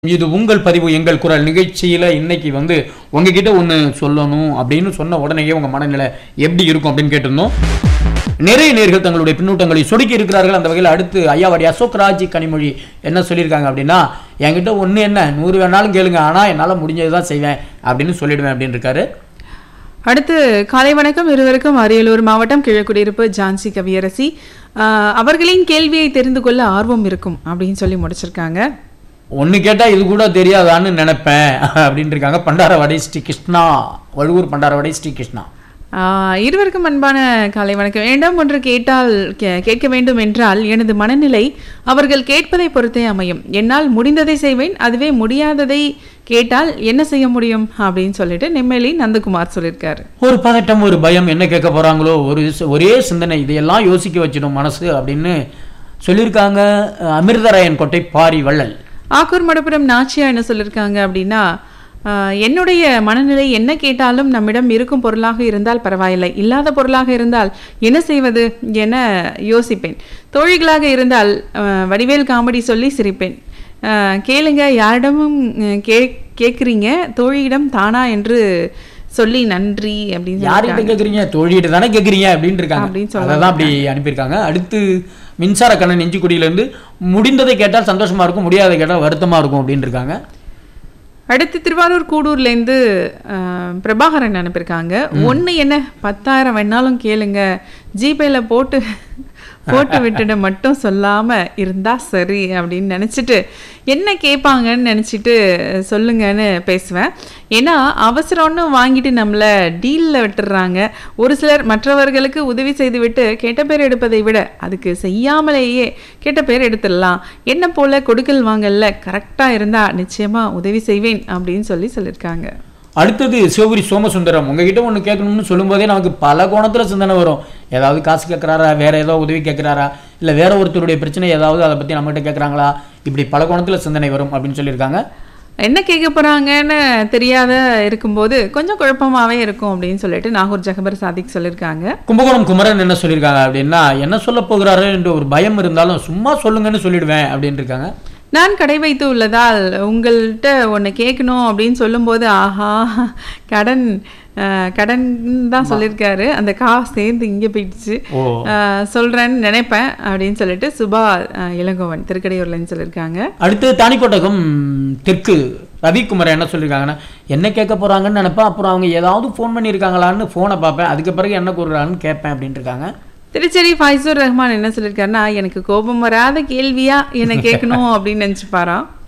இது உங்கள் பதிவு எங்கள் குரல் நிகழ்ச்சியில இன்னைக்கு வந்து உங்ககிட்ட ஒன்று சொல்லணும் அப்படின்னு சொன்ன உடனேயே உங்க மனநிலை எப்படி இருக்கும் அப்படின்னு கேட்டிருந்தோம் நிறைய நேர்கள் தங்களுடைய பின்னூட்டங்களை சொடுக்கி இருக்கிறார்கள் அந்த வகையில் அடுத்து ஐயாவாடி அசோக் ராஜி கனிமொழி என்ன சொல்லியிருக்காங்க அப்படின்னா என்கிட்ட ஒன்று என்ன நூறு வேணாலும் கேளுங்க ஆனால் என்னால் முடிஞ்சது தான் செய்வேன் அப்படின்னு சொல்லிடுவேன் அப்படின்னு இருக்காரு அடுத்து காலை வணக்கம் இருவருக்கும் அரியலூர் மாவட்டம் கிழக்குடியிருப்பு ஜான்சி கவியரசி ஆஹ், அவர்களின் கேள்வியை தெரிந்து கொள்ள ஆர்வம் இருக்கும் அப்படின்னு சொல்லி முடிச்சிருக்காங்க ஒன்று கேட்டால் இது கூட தெரியாதான்னு நினைப்பேன் அப்படின்னு இருக்காங்க பண்டாரவாடி ஸ்ரீ கிருஷ்ணா வழுவூர் பண்டாரவாடி ஸ்ரீ கிருஷ்ணா ஆஹ், இருவருக்கும் அன்பான காலை வணக்கம் வேண்டாம் ஒன்று கேட்டால் கே- கேட்க வேண்டும் என்றால் எனது மனநிலை அவர்கள் கேட்பதை பொறுத்தே அமையும் என்னால் முடிந்ததை செய்வேன் அதுவே முடியாததை கேட்டால் என்ன செய்ய முடியும் அப்படின்னு சொல்லிட்டு நெம்மேலி நந்தகுமார் சொல்லியிருக்காரு ஒரு பதட்டம் ஒரு பயம் என்ன கேட்க போறாங்களோ ஒரு சி- ஒரே சிந்தனை இதையெல்லாம் யோசிக்க வச்சிடும் மனசு அப்படின்னு சொல்லியிருக்காங்க அஹ், அமிர்தராயன் கோட்டை பாரி வள்ளல் ஆக்கூர் மடப்புரம் நாச்சியா என்ன சொல்லியிருக்காங்க அப்படின்னா ஆஹ், என்னுடைய மனநிலை என்ன கேட்டாலும் நம்மிடம் இருக்கும் பொருளாக இருந்தால் பரவாயில்லை இல்லாத பொருளாக இருந்தால் என்ன செய்வது என யோசிப்பேன் தோழிகளாக இருந்தால் ஆஹ், வடிவேல் காமெடி சொல்லி சிரிப்பேன் ஆஹ், கேளுங்க யாரிடமும் அஹ், கே கேட்குறீங்க தோழியிடம் தானா என்று சொல்லி நன்றி அப்படின்னு யார்கிட்ட கேக்குறீங்க தோழிகிட்ட தானே கேக்குறீங்க அப்படின்னு இருக்காங்க அப்படின்னு அதை தான் அப்படி அனுப்பியிருக்காங்க அடுத்து மின்சார கண்ணன் நெஞ்சுக்குடியில இருந்து முடிந்ததை கேட்டால் சந்தோஷமா இருக்கும் முடியாததை கேட்டால் வருத்தமா இருக்கும் அப்படின்னு இருக்காங்க அடுத்து திருவாரூர் கூடூர்லேருந்து அஹ், பிரபாகரன் அனுப்பியிருக்காங்க ஒன்று என்ன பத்தாயிரம் வேணாலும் கேளுங்க ஜிபேல போட்டு போட்டு விட்டுட மட்டும் சொல்லாமல் இருந்தா சரி அப்படின்னு நினச்சிட்டு என்ன கேட்பாங்கன்னு நினச்சிட்டு சொல்லுங்கன்னு பேசுவேன் ஏன்னா அவசரம்னு வாங்கிட்டு நம்மளை டீலில் விட்டுடுறாங்க ஒரு சிலர் மற்றவர்களுக்கு உதவி செய்துவிட்டு கெட்ட பேர் எடுப்பதை விட அதுக்கு செய்யாமலேயே கெட்ட பேர் எடுத்துடலாம் என்ன போல கொடுக்கல் வாங்கல்ல கரெக்டாக இருந்தால் நிச்சயமாக உதவி செய்வேன் அப்படின்னு சொல்லி சொல்லியிருக்காங்க அடுத்தது சிவபுரி சோமசுந்தரம் உங்ககிட்ட ஒன்று கேட்கணும்னு சொல்லும்போதே நமக்கு பல கோணத்துல சிந்தனை வரும் ஏதாவது காசு கேட்குறாரா வேற ஏதோ உதவி கேட்குறாரா இல்லை வேற ஒருத்தருடைய பிரச்சனை ஏதாவது அதை பற்றி நம்மகிட்ட கேட்குறாங்களா இப்படி பல கோணத்துல சிந்தனை வரும் அப்படின்னு சொல்லியிருக்காங்க என்ன கேட்க போகிறாங்கன்னு தெரியாத இருக்கும்போது கொஞ்சம் குழப்பமாகவே இருக்கும் அப்படின்னு சொல்லிட்டு நாகூர் ஜகபர் சாதிக் சொல்லியிருக்காங்க கும்பகோணம் குமரன் என்ன சொல்லியிருக்காங்க அப்படின்னா என்ன சொல்ல போகிறாரு என்ற ஒரு பயம் இருந்தாலும் சும்மா சொல்லுங்கன்னு சொல்லிடுவேன் அப்படின்னு இருக்காங்க நான் கடை வைத்து உள்ளதால் உங்கள்கிட்ட ஒன்று கேட்கணும் அப்படின்னு சொல்லும்போது ஆஹா கடன் அஹ், கடன் தான் சொல்லியிருக்காரு அந்த கா சேர்ந்து இங்கே போயிடுச்சு ஓ அஹ், சொல்றேன்னு நினைப்பேன் அப்படின்னு சொல்லிட்டு சுபா அஹ், இளங்கோவன் திருக்கடையூர்லன்னு சொல்லியிருக்காங்க அடுத்து தானிக்கோட்டகம் தெற்கு ரவிக்குமார் என்ன சொல்லியிருக்காங்கன்னா என்ன கேட்க போறாங்கன்னு நினைப்பேன் அப்புறம் அவங்க ஏதாவது ஃபோன் பண்ணியிருக்காங்களான்னு ஃபோனை பார்ப்பேன் அதுக்கு பிறகு என்ன கூறுறாங்கன்னு கேட்பேன் அப்படின்ட்டு இருக்காங்க திருச்சேரி ஃபைசூர் ரஹ்மான் என்ன சொல்லியிருக்காருன்னா எனக்கு கோபம் வராத கேள்வியா என்ன கேட்கணும் அப்படின்னு நினச்சிப்பாராம்